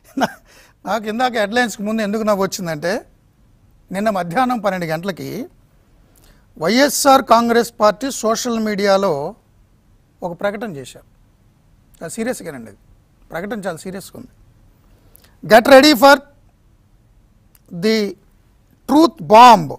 నా- నాకు ఇందాక హెడ్లైన్స్కి ముందు ఎందుకు నవ్వు వచ్చిందంటే నిన్న మధ్యాహ్నం పన్నెండు గంటలకి వైఎస్ఆర్ కాంగ్రెస్ పార్టీ సోషల్ మీడియాలో ఒక ప్రకటన చేశారు చాలా సీరియస్గానండి అది ప్రకటన చాలా సీరియస్గా ఉంది get ready for the truth bomb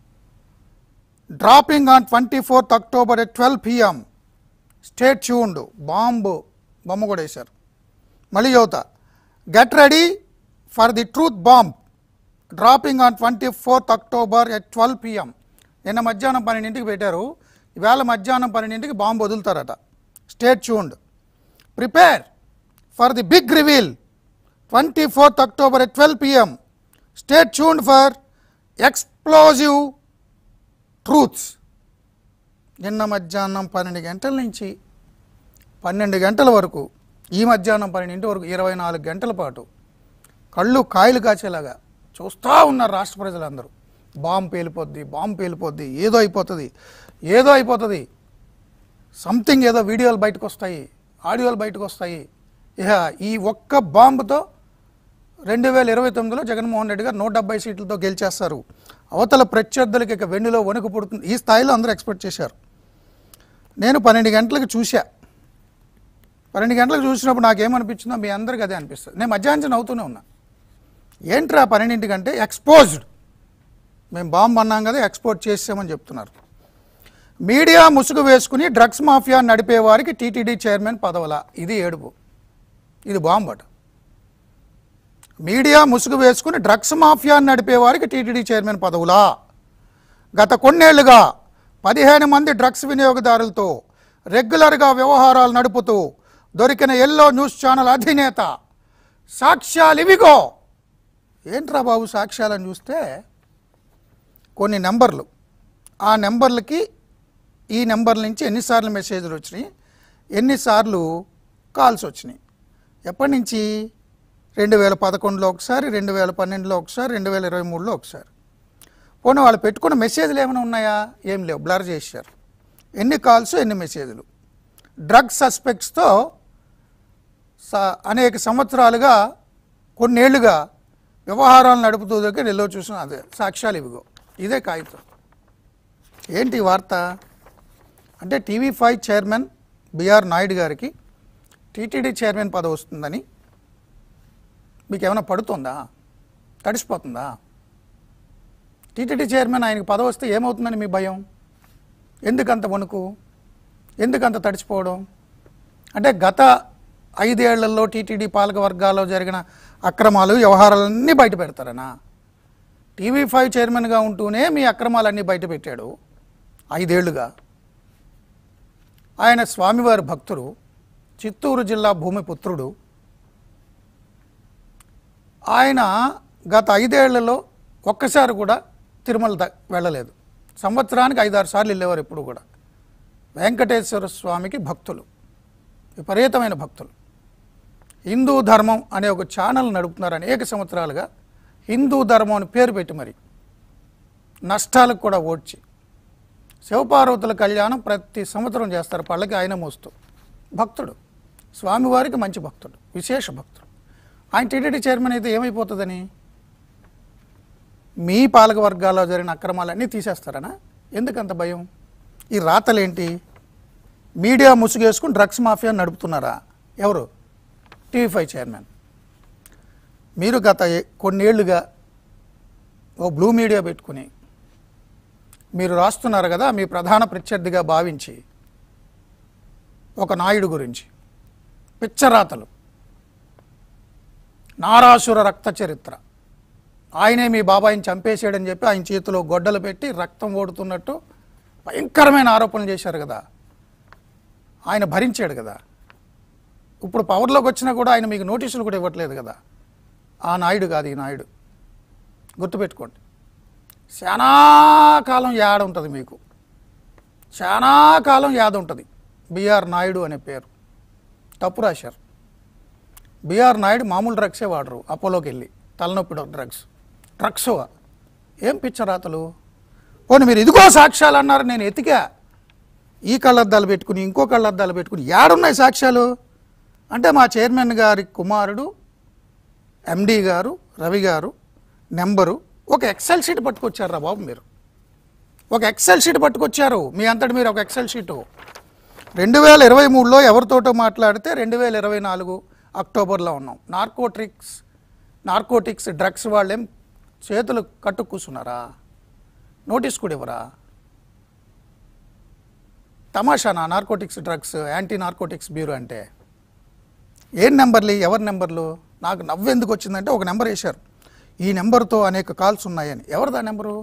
dropping on twenty fourth October at twelve PM state tuned bomb బొమ్మ కూడా వేశారు మళ్ళీ చదువుతా get ready for the truth bomb dropping on twenty fourth October at twelve PM నిన్న మధ్యాహ్నం పన్నెండింటికి పెట్టారు ఈవేళ మధ్యాహ్నం పన్నెండింటికి బాంబు వదులుతారట state tuned prepare for the big reveal twenty fourth October at twelve PM state tuned for explosive truths నిన్న మధ్యాహ్నం పన్నెండు గంటల నుంచి పన్నెండు గంటల వరకు ఈ మధ్యాహ్నం పన్నెండింటి వరకు ఇరవై నాలుగు గంటల పాటు కళ్ళు కాయలు కాచేలాగా చూస్తూ ఉన్నారు రాష్ట్ర ప్రజలందరూ బాంబు పేలిపోద్ది బాంబు పేలిపోద్ది ఏదో అయిపోతుంది ఏదో అయిపోతుంది సంథింగ్ ఏదో వీడియోలు బయటకు వస్తాయి ఆడియోలు బయటకు వస్తాయి ఇక ఈ ఒక్క బాంబుతో రెండు వేల ఇరవై తొమ్మిదిలో జగన్మోహన్ రెడ్డి గారు నూట డెబ్బై సీట్లతో గెలిచేస్తారు అవతల ప్రత్యర్థులకి ఇక వెన్నులో వణుకు పుడుతుంది ఈ స్థాయిలో అందరూ ఎక్స్పెక్ట్ చేశారు నేను పన్నెండు గంటలకు చూశా పన్నెండు గంటలకు చూసినప్పుడు నాకేమనిపించిందో మీ అందరికీ అదే అనిపిస్తుంది నేను మధ్యాహ్నం నవ్వుతూనే ఉన్నా ఏంట్రా పన్నెండింటికంటే ఎక్స్పోజ్డ్ మేము బాంబు అన్నాం కదా ఎక్స్పోర్ట్ చేసామని చెప్తున్నారు మీడియా ముసుగు వేసుకుని డ్రగ్స్ మాఫియా నడిపే వారికి టీటీడీ చైర్మన్ పదవుల ఇది ఏడుపు ఇది బాంబు అట మీడియా ముసుగు వేసుకుని డ్రగ్స్ మాఫియా నడిపే వారికి టీటీడీ చైర్మన్ పదవులా గత కొన్నేళ్లుగా పదిహేను మంది డ్రగ్స్ వినియోగదారులతో రెగ్యులర్గా వ్యవహారాలు నడుపుతూ దొరికిన ఎల్లో న్యూస్ ఛానల్ అధినేత సాక్ష్యాలు ఇవిగో ఏంట్రా బాబు సాక్ష్యాలను చూస్తే కొన్ని నెంబర్లు ఆ నెంబర్లకి ఈ నెంబర్ల నుంచి ఎన్నిసార్లు మెసేజ్లు వచ్చినాయి ఎన్నిసార్లు కాల్స్ వచ్చినాయి ఎప్పటి నుంచి రెండు వేల పదకొండులో ఒకసారి రెండు వేల పన్నెండులో ఒకసారి రెండు వేల ఇరవై మూడులో ఒకసారి పోనీ వాళ్ళు పెట్టుకున్న మెసేజ్లు ఏమైనా ఉన్నాయా ఏం లేవు బ్లర్ చేశారు ఎన్ని కాల్స్ ఎన్ని మెసేజ్లు డ్రగ్ సస్పెక్ట్స్తో స- అనేక సంవత్సరాలుగా కొన్నేళ్లుగా వ్యవహారాలు నడుపుతూ దగ్గర ఎల్లో చూసిన అదే సాక్ష్యాలు ఇవిగో ఇదే కాగితం ఏంటి ఈ వార్త అంటే TV five chairman B R Naidu గారికి టీటీడీ చైర్మన్ పదవి వస్తుందని మీకు ఏమైనా పడుతుందా తడిసిపోతుందా టీటీడీ చైర్మన్ ఆయనకి పదవి వస్తే ఏమవుతుందని మీ భయం ఎందుకంత వణుకు ఎందుకంత తడిచిపోవడం అంటే గత ఐదేళ్లలో టీటీడీ పాలక వర్గాల్లో జరిగిన అక్రమాలు వ్యవహారాలన్నీ బయట పెడతారనా టీవీ ఫైవ్ చైర్మన్గా ఉంటూనే మీ అక్రమాలన్నీ బయట పెట్టాడు ఐదేళ్లుగా ఆయన స్వామివారి భక్తుడు చిత్తూరు జిల్లా భూమిపుత్రుడు ఆయన గత ఐదేళ్లలో ఒక్కసారి కూడా తిరుమల ద- వెళ్ళలేదు సంవత్సరానికి ఐదారు సార్లు వెళ్ళేవారు ఎప్పుడు కూడా వెంకటేశ్వర స్వామికి భక్తులు విపరీతమైన భక్తులు హిందూ ధర్మం అనే ఒక ఛానల్ నడుపుతున్నారు అనేక సంవత్సరాలుగా హిందూ ధర్మం అని పేరు పెట్టి మరి నష్టాలకు కూడా ఓడ్చి శివపార్వతుల కళ్యాణం ప్రతి సంవత్సరం చేస్తారు పళ్ళకి ఆయన మోస్తూ భక్తుడు స్వామివారికి మంచి భక్తుడు విశేష భక్తుడు ఆయన టీటీడీ చైర్మన్ అయితే ఏమైపోతుందని మీ పాలక వర్గాల్లో జరిగిన అక్రమాలన్నీ తీసేస్తారనా ఎందుకంత భయం ఈ రాతలేంటి మీడియా ముసుగేసుకుని డ్రగ్స్ మాఫియా నడుపుతున్నారా ఎవరు టీవీ ఫైవ్ చైర్మన్ మీరు గత ఏ- కొన్నేళ్లుగా ఓ బ్లూ మీడియా పెట్టుకుని మీరు రాస్తున్నారు కదా మీ ప్రధాన ప్రత్యర్థిగా భావించి ఒక నాయుడు గురించి పిచ్చరాతలు నారాసుర రక్త చరిత్ర ఆయనే మీ బాబాయిని చంపేసాడని చెప్పి ఆయన చేతిలో గొడ్డలు పెట్టి రక్తం ఓడుతున్నట్టు భయంకరమైన ఆరోపణలు చేశారు కదా ఆయన భరించాడు కదా ఇప్పుడు పవర్లోకి వచ్చినా కూడా ఆయన మీకు నోటీసులు కూడా ఇవ్వట్లేదు కదా ఆ నాయుడు కాదు ఈ నాయుడు గుర్తుపెట్టుకోండి చాలా కాలం యాడ ఉంటుంది మీకు చాలా కాలం యాద ఉంటుంది బిఆర్ నాయుడు అనే పేరు తప్పు రాశారు బిఆర్ నాయుడు మామూలు డ్రగ్సే వాడరు అపోలోకి వెళ్ళి తలనొప్పి డ్రగ్స్ డ్రగ్స్ ఏం పిచ్చరాతలు పోనీ మీరు ఇదిగో సాక్ష్యాలు అన్నారు నేను ఎతికా ఈ కళ్ళద్దాలు పెట్టుకుని ఇంకో కళ్ళద్దాలు పెట్టుకుని ఏడున్నాయి సాక్ష్యాలు అంటే మా చైర్మన్ గారి కుమారుడు ఎండి గారు రవి గారు నెంబరు ఒక ఎక్సెల్ షీట్ పట్టుకొచ్చారు రా బాబు మీరు ఒక ఎక్సెల్ షీట్ పట్టుకొచ్చారు మీ అంతటి మీరు ఒక ఎక్సెల్ షీటు రెండు వేల ఇరవై మూడులో ఎవరితోటో మాట్లాడితే రెండు వేల ఇరవై నాలుగు అక్టోబర్లో ఉన్నాం నార్కోట్రిక్స్ నార్కోటిక్స్ డ్రగ్స్ వాళ్ళేం చేతులు కట్టు కూర్చున్నారా నోటీస్ కూడా ఇవ్వరా తమాషానా narcotics drugs anti narcotics bureau అంటే ఏం నెంబర్లు ఎవరి నెంబర్లు నాకు నవ్వు ఎందుకు వచ్చిందంటే ఒక నెంబర్ వేశారు ఈ నెంబర్తో అనేక కాల్స్ ఉన్నాయని ఎవరిదా నెంబరు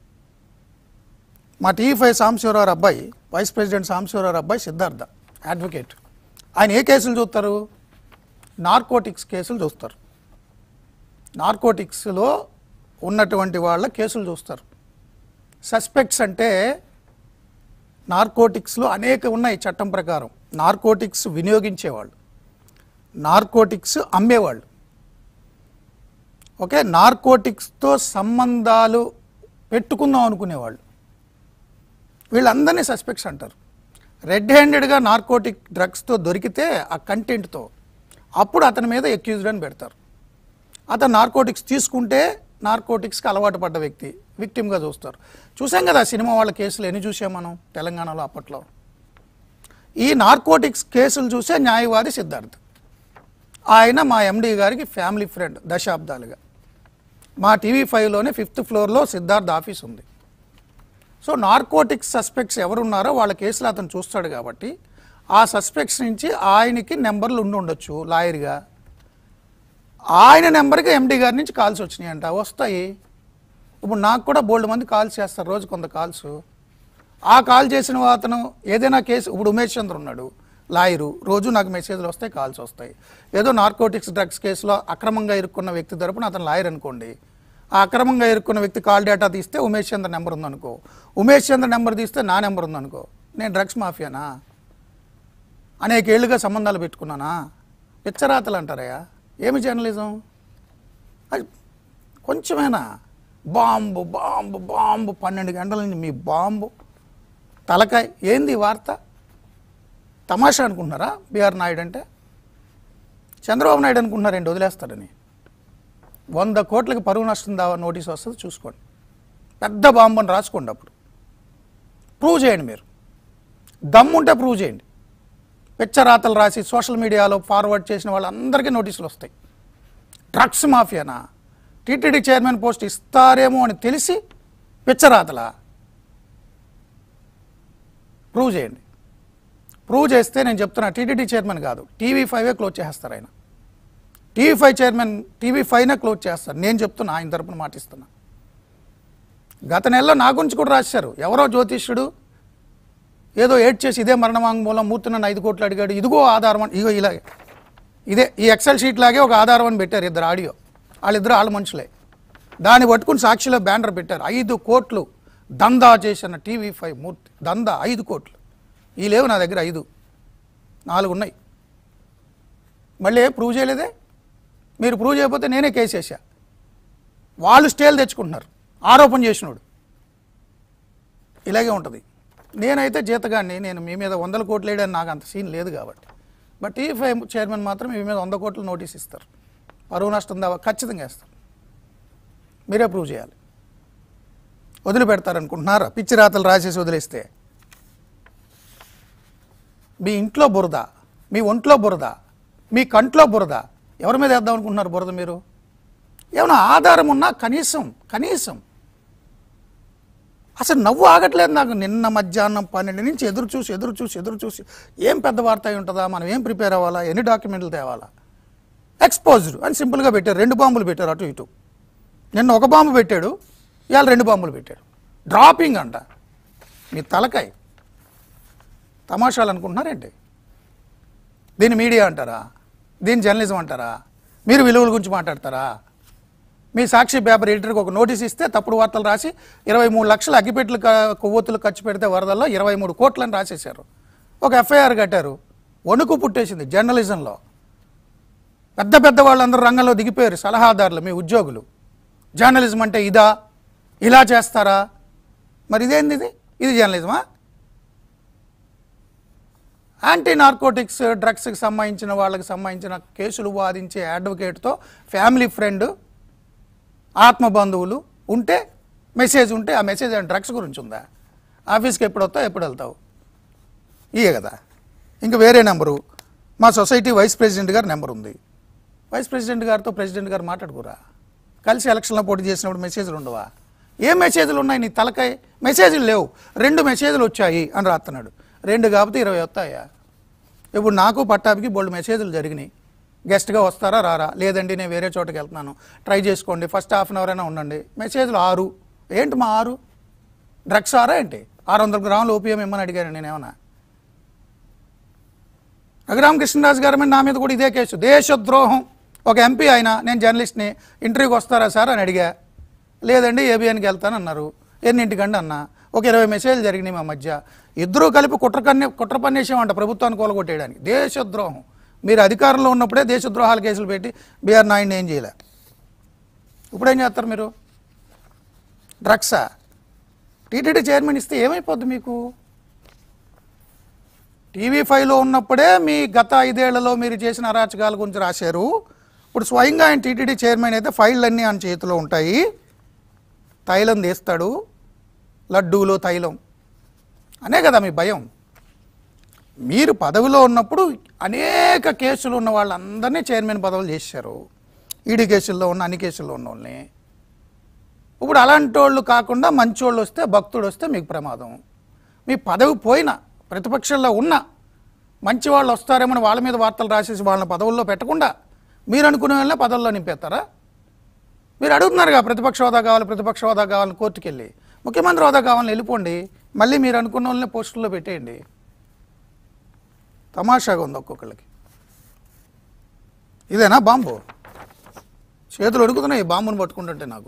మా టీవీ ఫైవ్ సాంబశివరావు అబ్బాయి వైస్ ప్రెసిడెంట్ సాంబశివరావు అబ్బాయి సిద్ధార్థ అడ్వకేట్ ఆయన ఏ కేసులు చూస్తారు నార్కోటిక్స్ కేసులు చూస్తారు నార్కోటిక్స్లో ఉన్నటువంటి వాళ్ళ కేసులు చూస్తారు సస్పెక్ట్స్ అంటే నార్కోటిక్స్లో అనేక ఉన్నాయి చట్టం ప్రకారం నార్కోటిక్స్ వినియోగించేవాళ్ళు నార్కోటిక్స్ అమ్మేవాళ్ళు ఓకే నార్కోటిక్స్తో సంబంధాలు పెట్టుకుందాం అనుకునేవాళ్ళు వీళ్ళందరినీ సస్పెక్ట్స్ అంటారు రెడ్ హ్యాండెడ్గా నార్కోటిక్ డ్రగ్స్తో దొరికితే ఆ కంటెంట్తో అప్పుడు అతని మీద ఎక్యూజ్డ్ అని పెడతారు అతను నార్కోటిక్స్ తీసుకుంటే నార్కోటిక్స్కి అలవాటు పడ్డ వ్యక్తి విక్టిమ్గా చూస్తారు చూసాం కదా సినిమా వాళ్ళ కేసులు ఎన్ని చూసాం మనం తెలంగాణలో అప్పట్లో ఈ నార్కోటిక్స్ కేసులు చూసే న్యాయవాది సిద్ధార్థ్ ఆయన మా ఎండి గారికి ఫ్యామిలీ ఫ్రెండ్ దశాబ్దాలుగా మా టీవీ ఫైవ్లోనే ఫిఫ్త్ ఫ్లోర్లో సిద్ధార్థ్ ఆఫీస్ ఉంది సో నార్కోటిక్స్ సస్పెక్ట్స్ ఎవరున్నారో వాళ్ళ కేసులు అతను చూస్తాడు కాబట్టి ఆ సస్పెక్ట్స్ నుంచి ఆయనకి నెంబర్లు ఉండి ఉండొచ్చు లాయర్గా ఆయన నెంబర్కి ఎండి గారి నుంచి కాల్స్ వచ్చినాయంట వస్తాయి ఇప్పుడు నాకు కూడా బోల్డ్ మంది కాల్స్ చేస్తారు రోజు కొంత కాల్స్ ఆ కాల్ చేసిన అతను ఏదైనా కేసు ఇప్పుడు ఉమేష్ చంద్ర ఉన్నాడు లాయరు రోజు నాకు మెసేజ్లు వస్తాయి కాల్స్ వస్తాయి ఏదో నార్కోటిక్స్ డ్రగ్స్ కేసులో అక్రమంగా ఇరుక్కున్న వ్యక్తి తరపున అతను లాయర్ అనుకోండి ఆ అక్రమంగా ఇరుక్కున్న వ్యక్తి కాల్ డేటా తీస్తే ఉమేష్ చంద్ర నెంబర్ ఉందనుకో ఉమేష్ చంద్ర నెంబర్ తీస్తే నా నెంబర్ ఉందనుకో నేను డ్రగ్స్ మాఫియానా అనేకేళ్లుగా సంబంధాలు పెట్టుకున్నానా పిచ్చరాతలు అంటారయ్యా ఏమి జర్నలిజం అది కొంచెమేనా బాంబు బాంబు బాంబు పన్నెండు గంటల నుంచి మీ బాంబు తలకాయ ఏంది ఈ వార్త తమాషా అనుకుంటున్నారా బీఆర్ నాయుడు అంటే చంద్రబాబు నాయుడు అనుకుంటున్నారు ఏంటి వదిలేస్తాడని వంద కోట్లకి పరువు నష్టం దావా నోటీస్ వస్తుంది చూసుకోండి పెద్ద బాంబు అని రాసుకోండి అప్పుడు ప్రూవ్ చేయండి మీరు దమ్ముంటే ప్రూవ్ చేయండి పిచ్చరాతలు రాసి సోషల్ మీడియాలో ఫార్వర్డ్ చేసిన వాళ్ళందరికీ నోటీసులు వస్తాయి డ్రగ్స్ మాఫియానా టీటీడీ చైర్మన్ పోస్ట్ ఇస్తారేమో అని తెలిసి పిచ్చరాతలా ప్రూవ్ చేయండి ప్రూవ్ చేస్తే నేను చెప్తున్నా టీటీడీ చైర్మన్ కాదు టీవీ ఫైవే క్లోజ్ చేస్తారు ఆయన టీవీ ఫైవ్ చైర్మన్ టీవీ ఫైవ్నే క్లోజ్ చేస్తారు నేను చెప్తున్నా ఆయన తరపున మాటిస్తున్నా గత నెలలో నా గురించి కూడా రాశారు ఎవరో జ్యోతిష్యుడు ఏదో ఏడ్ చేసి ఇదే మరణవాంగ్మూలం మూర్తి నన్ను ఐదు కోట్లు అడిగాడు ఇదిగో ఆధారం అని ఇగో ఇలాగే ఇదే ఈ ఎక్సెల్ షీట్ లాగే ఒక ఆధారం అని పెట్టారు ఇద్దరు ఆడియో వాళ్ళిద్దరు వాళ్ళ మనుషులే దాన్ని పట్టుకుని సాక్షిలో బ్యానర్ పెట్టారు ఐదు కోట్లు దందా చేసిన టీవీ ఫైవ్ మూర్తి దందా ఐదు కోట్లు ఈ లేవు నా దగ్గర ఐదు నాలుగు ఉన్నాయి మళ్ళీ ఏం ప్రూవ్ చేయలేదే మీరు ప్రూవ్ చేయకపోతే నేనే కేసు వేసా వాళ్ళు స్టేలు తెచ్చుకుంటున్నారు ఆరోపణ చేసినోడు ఇలాగే ఉంటుంది నేనైతే జీతగాన్ని నేను మీ మీద వందల కోట్లు వేయడానికి నాకు అంత సీన్ లేదు కాబట్టి బట్ ఈ ఫైవ్ చైర్మన్ మాత్రం మీ మీద వంద కోట్లు నోటీస్ ఇస్తారు పరువు నష్టం దావా ఖచ్చితంగా ఇస్తారు మీరే ప్రూవ్ చేయాలి వదిలిపెడతారనుకుంటున్నారా పిచ్చి రాతలు రాసేసి వదిలేస్తే మీ ఇంట్లో బురద మీ ఒంట్లో బురద మీ కంట్లో బురద ఎవరి మీద వేద్దాం అనుకుంటున్నారు బురద మీరు ఏమైనా ఆధారం ఉన్నా కనీసం కనీసం అసలు నవ్వు ఆగట్లేదు నాకు నిన్న మధ్యాహ్నం పన్నెండు నుంచి ఎదురు చూసి ఎదురు చూసి ఎదురు చూసి ఏం పెద్ద వార్త అయి ఉంటుందా మనం ఏం ప్రిపేర్ అవ్వాలా ఎన్ని డాక్యుమెంట్లు తేవాలా ఎక్స్పోజ్డ్ అని సింపుల్గా పెట్టారు రెండు బాంబులు పెట్టారు అటు ఇటు నిన్న ఒక బాంబు పెట్టాడు ఇవాళ రెండు బాంబులు పెట్టాడు డ్రాపింగ్ అంట మీ తలకాయ తమాషాలు అనుకుంటున్నారేంటి దీన్ని మీడియా అంటారా దీన్ని జర్నలిజం అంటారా మీరు విలువల గురించి మాట్లాడతారా మీ సాక్షి పేపర్ ఎడిటర్కి ఒక నోటీస్ ఇస్తే తప్పుడు వార్తలు రాసి ఇరవై మూడు లక్షల అగ్గిపెట్లు క- కొవ్వొత్తులు ఖర్చు పెడితే వరదల్లో ఇరవై మూడు కోట్లని రాసేశారు ఒక ఎఫ్ఐఆర్ కట్టారు వణుకు పుట్టేసింది జర్నలిజంలో పెద్ద పెద్ద వాళ్ళందరూ రంగంలో దిగిపోయారు సలహాదారులు మీ ఉద్యోగులు జర్నలిజం అంటే ఇదా ఇలా చేస్తారా మరి ఇదేంది ఇది ఇది జర్నలిజమా యాంటీ నార్కోటిక్స్ డ్రగ్స్కి సంబంధించిన వాళ్ళకి సంబంధించిన కేసులు వాదించే అడ్వకేట్తో ఫ్యామిలీ ఫ్రెండ్ ఆత్మ బంధువులు ఉంటే మెసేజ్ ఉంటే ఆ మెసేజ్ డ్రగ్స్ గురించి ఉందా ఆఫీస్కి ఎప్పుడు వస్తావు ఎప్పుడు వెళ్తావు ఇయే కదా ఇంకా వేరే నెంబరు మా సొసైటీ వైస్ ప్రెసిడెంట్ గారి నెంబర్ ఉంది వైస్ ప్రెసిడెంట్ గారితో ప్రెసిడెంట్ గారు మాట్లాడుకోరా కలిసి ఎలక్షన్లో పోటీ చేసినప్పుడు మెసేజ్లు ఉండవా ఏం మెసేజ్లు ఉన్నాయి నీ తలకాయ మెసేజ్లు లేవు రెండు మెసేజ్లు వచ్చాయి అని రాస్తున్నాడు రెండు కాకపోతే ఇరవై వస్తాయా ఇప్పుడు నాకు పట్టాభికి బోల్డ్ మెసేజ్లు జరిగినాయి గెస్ట్గా వస్తారా రారా లేదండి నేను వేరే చోటకి వెళ్తున్నాను ట్రై చేసుకోండి ఫస్ట్ హాఫ్ అన్ అవర్ అయినా ఉండండి మెసేజ్లు ఆరు ఏంటి మా ఆరు డ్రగ్స్ ఆరా ఏంటి ఆరు వందల గ్రాములు ఓపీఎం ఇమ్మని అడిగాను నేనేమన్నా రఘురామకృష్ణరాజు గారి మీద నా మీద కూడా ఇదే కేసు దేశద్రోహం ఒక ఎంపీ ఆయన నేను జర్నలిస్ట్ని ఇంటర్వ్యూకి వస్తారా సార్ అని అడిగా లేదండి ఏబిఎన్కి వెళ్తానన్నారు ఎన్నింటికండి అన్న ఒక ఇరవై మెసేజ్లు జరిగినాయి మా మధ్య ఇద్దరూ కలిపి కుట్ర కన్య కుట్ర పన్నేసాం అంట ప్రభుత్వాన్ని కూలగొట్టేయడానికి దేశద్రోహం మీరు అధికారంలో ఉన్నప్పుడే దేశద్రోహాల కేసులు పెట్టి బీఆర్ నాయుడిని ఏం చేయలే ఇప్పుడేం చేస్తారు మీరు డ్రగ్సా టీటీడీ చైర్మన్ ఇస్తే ఏమైపోద్ది మీకు టీవీ ఫైవ్లో ఉన్నప్పుడే మీ గత ఐదేళ్లలో మీరు చేసిన అరాచకాల గురించి రాశారు ఇప్పుడు స్వయంగా ఆయన టీటీడీ చైర్మన్ అయితే ఫైళ్ళు అన్నీ ఆయన చేతిలో ఉంటాయి తైలం తీస్తాడు లడ్డూలో తైలం అనే కదా మీ భయం మీరు పదవిలో ఉన్నప్పుడు అనేక కేసులు ఉన్న వాళ్ళందరినీ చైర్మన్ పదవులు చేశారు ఈడీ కేసుల్లో ఉన్న అన్ని కేసుల్లో ఉన్న వాళ్ళని ఇప్పుడు అలాంటి వాళ్ళు కాకుండా మంచోళ్ళు వస్తే భక్తుడు వస్తే మీకు ప్రమాదం మీ పదవి పోయిన ప్రతిపక్షంలో ఉన్న మంచి వాళ్ళు వస్తారేమని వాళ్ళ మీద వార్తలు రాసేసి వాళ్ళని పదవుల్లో పెట్టకుండా మీరు అనుకునే వాళ్ళని పదవుల్లో నింపేస్తారా మీరు అడుగుతున్నారుగా ప్రతిపక్ష హోదా కావాలి ప్రతిపక్ష హోదా కావాలని కోర్టుకి వెళ్ళి ముఖ్యమంత్రి హోదా కావాలని వెళ్ళిపోండి మళ్ళీ మీరు అనుకున్న వాళ్ళని పోస్టుల్లో పెట్టేయండి తమాషాగా ఉంది ఒక్కొక్కళ్ళకి ఇదేనా బాంబు చేతులు అడుగుతున్నాయి ఈ బాంబును పట్టుకుంటుంటే నాకు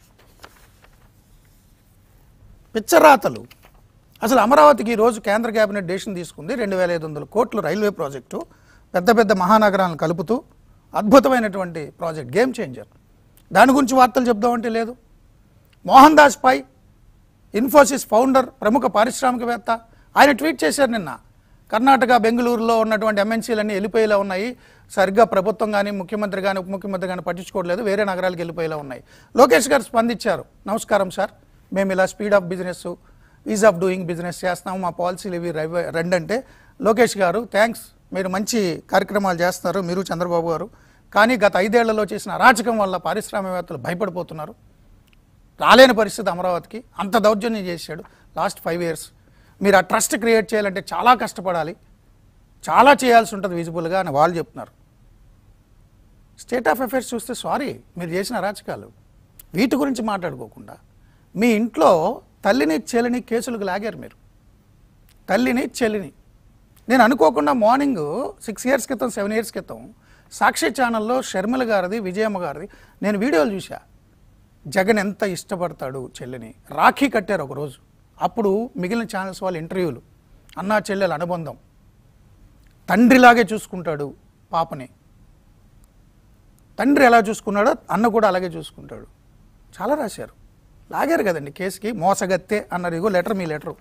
పిచ్చరాతలు అసలు అమరావతికి ఈరోజు కేంద్ర కేబినెట్ డెసిషన్ తీసుకుంది రెండు వేల ఐదు వందల కోట్లు రైల్వే ప్రాజెక్టు పెద్ద పెద్ద మహానగరాలను కలుపుతూ అద్భుతమైనటువంటి ప్రాజెక్ట్ గేమ్ చేంజర్ దాని గురించి వార్తలు చెప్దామంటే లేదు మోహన్ దాస్ పై ఇన్ఫోసిస్ ఫౌండర్ ప్రముఖ పారిశ్రామికవేత్త ఆయన ట్వీట్ చేశారు నిన్న కర్ణాటక బెంగళూరులో ఉన్నటువంటి ఎంఎన్సీలన్నీ వెళ్ళిపోయేలా ఉన్నాయి సరిగ్గా ప్రభుత్వం కానీ ముఖ్యమంత్రి కానీ ఉప ముఖ్యమంత్రి కానీ పట్టించుకోవట్లేదు వేరే నగరాలకు వెళ్ళిపోయేలా ఉన్నాయి లోకేష్ గారు స్పందించారు నమస్కారం సార్ మేము ఇలా speed of business ease of doing business చేస్తున్నాము మా పాలసీలు ఇవి రవి- రండి అంటే లోకేష్ గారు థ్యాంక్స్ మీరు మంచి కార్యక్రమాలు చేస్తున్నారు మీరు చంద్రబాబు గారు కానీ గత ఐదేళ్లలో చేసిన అరాచకం వల్ల పారిశ్రామికవేత్తలు భయపడిపోతున్నారు రాలేని పరిస్థితి అమరావతికి అంత దౌర్జన్యం చేశాడు లాస్ట్ ఫైవ్ ఇయర్స్ మీరు ఆ ట్రస్ట్ క్రియేట్ చేయాలంటే చాలా కష్టపడాలి చాలా చేయాల్సి ఉంటుంది విజిబుల్గా అని వాళ్ళు చెప్తున్నారు స్టేట్ ఆఫ్ అఫైర్స్ చూస్తే సారీ మీరు చేసిన అరాచకాలు వీటి గురించి మాట్లాడుకోకుండా మీ ఇంట్లో తల్లిని చెల్లిని కేసులకు లాగారు మీరు తల్లిని చెల్లిని నేను అనుకోకుండా మార్నింగ్ సిక్స్ ఇయర్స్ క్రితం సెవెన్ ఇయర్స్ క్రితం సాక్షి ఛానల్లో షర్మిల గారిది విజయమ్మ గారిది నేను వీడియోలు చూసా జగన్ ఎంత ఇష్టపడతాడు చెల్లిని రాఖీ కట్టారు ఒకరోజు అప్పుడు మిగిలిన ఛానల్స్ వాళ్ళ ఇంటర్వ్యూలు అన్నా చెల్లెల అనుబంధం తండ్రిలాగే చూసుకుంటాడు పాపని తండ్రి ఎలా చూసుకున్నాడో అన్న కూడా అలాగే చూసుకుంటాడు చాలా రాశారు లాగారు కదండి కేసుకి మోసగత్తె అన్నారు ఇగో లెటర్ మీ లెటరు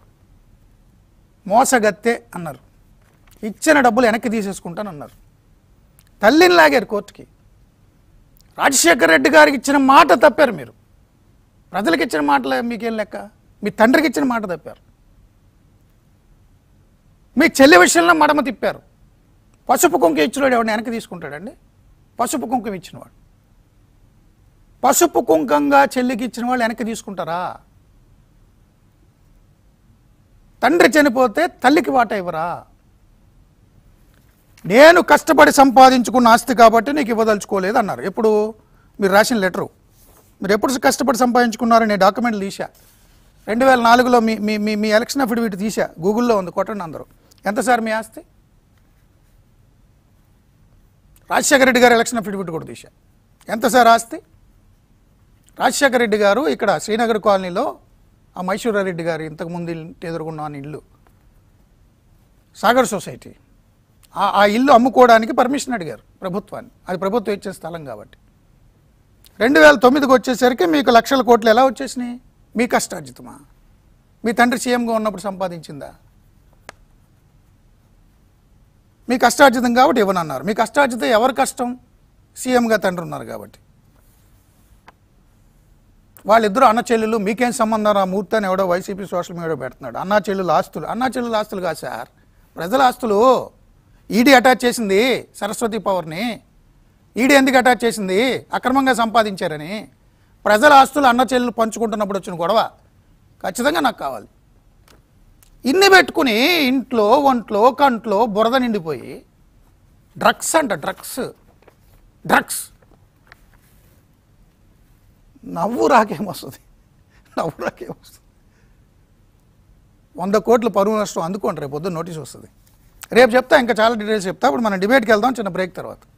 మోసగత్తె అన్నారు ఇచ్చిన డబ్బులు వెనక్కి తీసేసుకుంటానన్నారు తల్లిని లాగారు కోర్టుకి రాజశేఖర రెడ్డి గారికి ఇచ్చిన మాట తప్పారు మీరు ప్రజలకు ఇచ్చిన మాటలే మీకేం లెక్క మీ తండ్రికి ఇచ్చిన మాట తప్పారు మీ చెల్లి విషయంలో మడమ తిప్పారు పసుపు కుంకుమ ఇచ్చినవాడు ఎవరిని వెనక్కి తీసుకుంటాడండి పసుపు కుంకుమ ఇచ్చినవాడు పసుపు కుంకంగా చెల్లికి ఇచ్చిన వాళ్ళు వెనక్కి తీసుకుంటారా తండ్రి చనిపోతే తల్లికి వాట ఇవ్వరా నేను కష్టపడి సంపాదించుకున్న ఆస్తి కాబట్టి నీకు ఇవ్వదలుచుకోలేదు అన్నారు ఎప్పుడు మీరు రాసిన లెటరు మీరు ఎప్పుడు కష్టపడి సంపాదించుకున్నారో నేను డాక్యుమెంట్లు తీసా రెండు వేల నాలుగులో మీ మీ మీ మీ ఎలక్షన్ అఫిడవిట్ తీసా గూగుల్లో ఉంది కొట్టండి అందరూ ఎంత సార్ మీ ఆస్తి రాజశేఖర రెడ్డి గారు ఎలక్షన్ అఫిడవిట్ కూడా తీసా ఎంత సార్ ఆస్తి రాజశేఖర రెడ్డి గారు ఇక్కడ శ్రీనగర్ కాలనీలో ఆ మైసూరారెడ్డి గారు ఇంతకుముందు ఇంటి ఎదురుకున్న ఆ ఇల్లు సాగర్ సొసైటీ ఆ ఆ ఇల్లు అమ్ముకోవడానికి పర్మిషన్ అడిగారు ప్రభుత్వాన్ని అది ప్రభుత్వం ఇచ్చే స్థలం కాబట్టి రెండు వేల తొమ్మిదికి వచ్చేసరికి మీకు లక్షల కోట్లు ఎలా వచ్చేసినాయి మీ కష్టార్జితమా మీ తండ్రి సీఎంగా ఉన్నప్పుడు సంపాదించిందా మీ కష్టార్జితం కాబట్టి ఇవ్వనన్నారు మీ కష్టార్జితం ఎవరి కష్టం సీఎంగా తండ్రి ఉన్నారు కాబట్టి వాళ్ళిద్దరూ అన్న చెల్లెలు మీకేం సంబంధం రా మూర్తి అని ఎవడో వైసీపీ సోషల్ మీడియా పెడుతున్నాడు అన్నా చెల్లెలు ఆస్తులు అన్నా చెల్లెలు ఆస్తులు కాదు సార్ ప్రజల ఆస్తులు ఈడీ అటాచ్ చేసింది సరస్వతి పవర్ని ఈడీ ఎందుకు అటాచ్ చేసింది అక్రమంగా సంపాదించారని ప్రజల ఆస్తులు అన్న చెల్లెలు పంచుకుంటున్నప్పుడు వచ్చిన గొడవ ఖచ్చితంగా నాకు కావాలి ఇన్ని పెట్టుకుని ఇంట్లో ఒంట్లో కంట్లో బురద నిండిపోయి డ్రగ్స్ అంట డ్రగ్స్ డ్రగ్స్ నవ్వు రాకేమొస్తుంది నవ్వు రాకేమొస్తుంది వంద కోట్ల పరువు నష్టం అందుకోండి రేపు పొద్దున్న నోటీస్ వస్తుంది రేపు చెప్తా ఇంకా చాలా డీటెయిల్స్ చెప్తా ఇప్పుడు మనం డిబేట్కి వెళ్దాం చిన్న బ్రేక్ తర్వాత